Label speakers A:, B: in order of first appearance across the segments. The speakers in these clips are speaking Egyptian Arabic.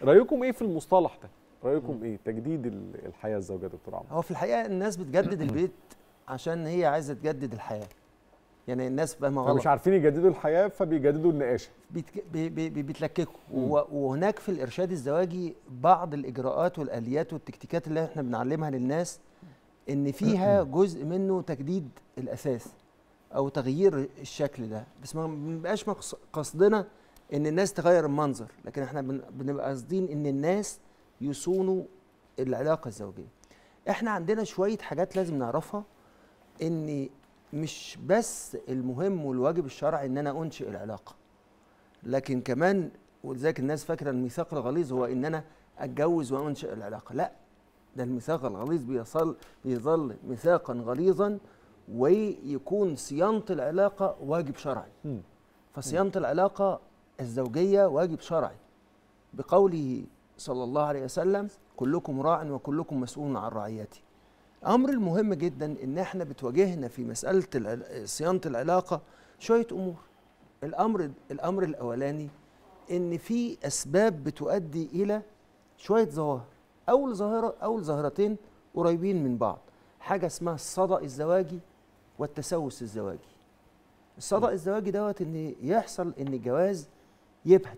A: رايكم ايه في المصطلح ده رايكم ايه تجديد ال- الحياه الزوجيه دكتور عمرو
B: هو في الحقيقه الناس بتجدد البيت عشان هي عايزه تجدد الحياه يعني الناس فاهمه غلط
A: فمش عارفين يجددوا الحياه فبيجددوا النقاشه
B: بيتك... بي... بي... بي- بيتلككوا
A: مم.
B: و... وهناك في الارشاد الزواجي بعض الاجراءات والاليات والتكتيكات اللي احنا بنعلمها للناس ان فيها جزء منه تجديد الاثاث او تغيير الشكل ده بس ما بنبقاش مقص- قصدنا ان الناس تغير المنظر لكن احنا بن... بنبقى قاصدين ان الناس يصونوا العلاقه الزوجيه احنا عندنا شويه حاجات لازم نعرفها ان مش بس المهم والواجب الشرعي ان انا انشئ العلاقه لكن كمان ولذلك الناس فاكره الميثاق الغليظ هو ان انا اتجوز وانشئ العلاقه لا ده الميثاق الغليظ بيصل بيظل ميثاقا غليظا ويكون صيانه العلاقه واجب شرعي
A: مم.
B: فصيانه العلاقه الزوجيه واجب شرعي بقوله صلى الله عليه وسلم كلكم راع وكلكم مسؤول عن رعيته امر المهم جدا ان احنا بتواجهنا في مساله الع- صيانه العلاقه شويه امور الامر الامر الاولاني ان في اسباب بتؤدي الى شويه ظواهر اول ظاهره اول ظاهرتين قريبين من بعض حاجه اسمها الصدأ الزواجي والتسوس الزواجي الصدأ الزواجي دوت ان يحصل ان الجواز يبهت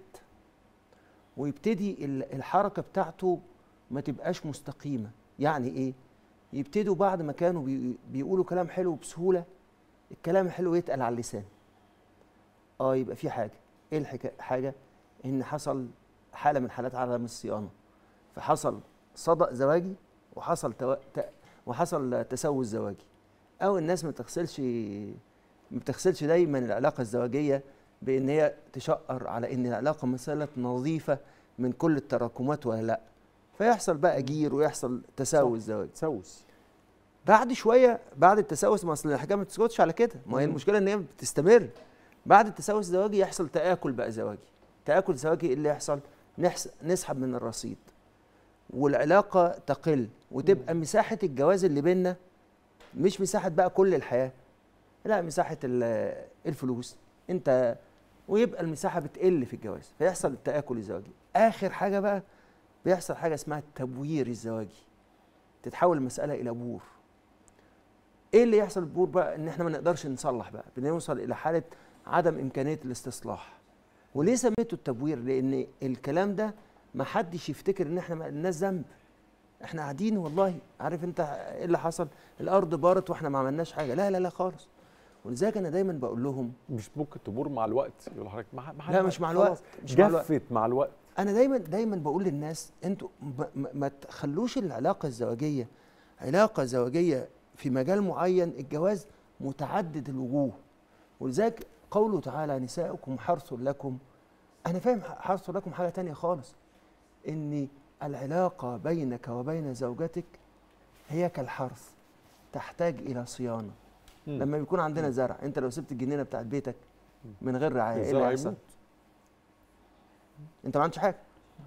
B: ويبتدي ال- الحركه بتاعته ما تبقاش مستقيمه يعني ايه يبتدوا بعد ما كانوا بي بيقولوا كلام حلو بسهوله الكلام الحلو يتقل على اللسان اه يبقى في حاجه ايه الحكايه حاجه ان حصل حاله من حالات عدم الصيانه فحصل صدأ زواجي وحصل تو... ت... وحصل تسوس زواجي او الناس ما بتغسلش ما بتغسلش دايما العلاقه الزواجيه بان هي تشقر على ان العلاقه مساله نظيفه من كل التراكمات ولا لا فيحصل بقى جير ويحصل تساوس زواجي
A: تسوس
B: بعد شويه بعد التساوس ما اصل الحكايه ما بتسكتش على كده ما هي
A: مم.
B: المشكله ان هي بتستمر بعد التساوس الزواجي يحصل تاكل بقى زواجي تاكل زواجي ايه اللي يحصل نحس نسحب من الرصيد والعلاقه تقل وتبقى مساحه الجواز اللي بينا مش مساحه بقى كل الحياه لا مساحه ال- الفلوس انت ويبقى المساحه بتقل في الجواز فيحصل التاكل الزواجي اخر حاجه بقى بيحصل حاجه اسمها التبوير الزواجي تتحول المساله الى بور ايه اللي يحصل البور بقى ان احنا ما نقدرش نصلح بقى بنوصل الى حاله عدم امكانيه الاستصلاح وليه سميته التبوير لان الكلام ده ما حدش يفتكر ان احنا ما لناش ذنب احنا قاعدين والله عارف انت ايه اللي حصل الارض بارت واحنا ما عملناش حاجه لا لا لا خالص ولذلك انا دايما بقول لهم
A: مش ممكن تبور مع الوقت يقول لحضرتك مع, مع
B: لا
A: الوقت
B: مش مع
A: خلاص.
B: الوقت مش مع الوقت
A: جفت مع الوقت
B: انا دايما دايما بقول للناس انتوا ما, ما, ما تخلوش العلاقه الزواجيه علاقه زواجيه في مجال معين الجواز متعدد الوجوه ولذلك قوله تعالى نساؤكم حرث لكم انا فاهم حرث لكم حاجه تانية خالص ان العلاقه بينك وبين زوجتك هي كالحرث تحتاج الى صيانه
A: مم.
B: لما بيكون عندنا زرع انت لو سبت الجنينه بتاعت بيتك من غير رعايه ايه اللي
A: الزرع
B: هيحصل
A: يموت
B: انت ما عملتش حاجه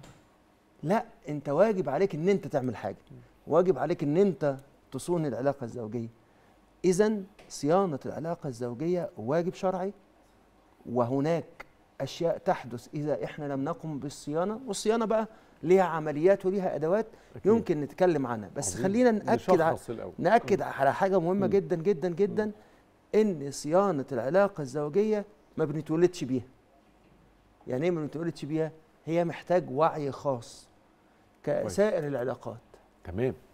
B: لا انت واجب عليك ان انت تعمل حاجه واجب عليك ان انت تصون العلاقه الزوجيه اذا صيانه العلاقه الزوجيه واجب شرعي وهناك اشياء تحدث اذا احنا لم نقم بالصيانه والصيانه بقى ليها عمليات وليها ادوات
A: أكيد.
B: يمكن نتكلم عنها بس
A: عظيم.
B: خلينا ناكد على
A: نشخص الأول.
B: ناكد على حاجه مهمه
A: مم.
B: جدا جدا جدا ان صيانه العلاقه الزوجيه ما بنتولدش بيها يعني ايه ما بنتولدش بيها هي محتاج وعي خاص كسائر العلاقات
A: تمام